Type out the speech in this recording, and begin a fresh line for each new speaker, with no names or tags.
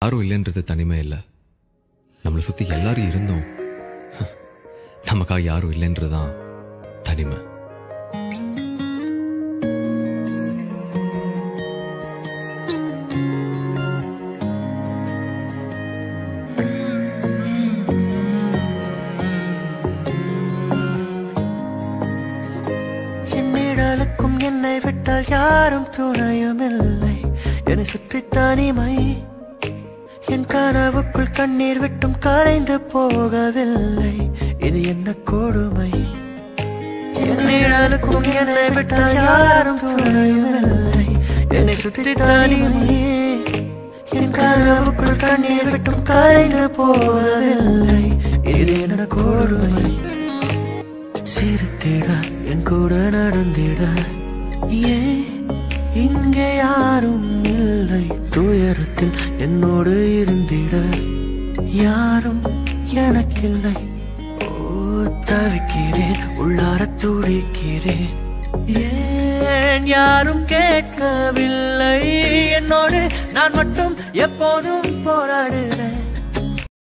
யாரும் இல்லைன்றது தனிமை இல்லை நம்மளை சுத்தி எல்லாரும் இருந்தோம் நமக்காக யாரும் இல்லைன்றதுதான் தனிமை
என் நிழலுக்கும் என்னை விட்டால் யாரும் துணையும் இல்லை என்னை சுற்றி தனிமை என் கனவுக்குள் கண்ணீர் விட்டும் கரைந்து போகவில்லை இது என்ன கொடுமை என் நிழலுக்கும் என்னை விட்டால் யாரும் துணையும் இல்லை என்னை சுற்றி தனிமை என் கனவுக்குள் கண்ணீர் விட்டும் கரைந்து போகவில்லை இது என்ன கொடுமை சிரித்திட என் கூட நடந்திட ஏன் இங்கே யாரும் இல்லை துயரத்தில் என்னோடு இருந்திட யாரும் எனக்கில்லை ஓ தவிக்கிறேன் உள்ளார துடிக்கிறேன் ஏன் யாரும் கேட்கவில்லை என்னோடு நான் மட்டும் எப்போதும் போராடுறேன்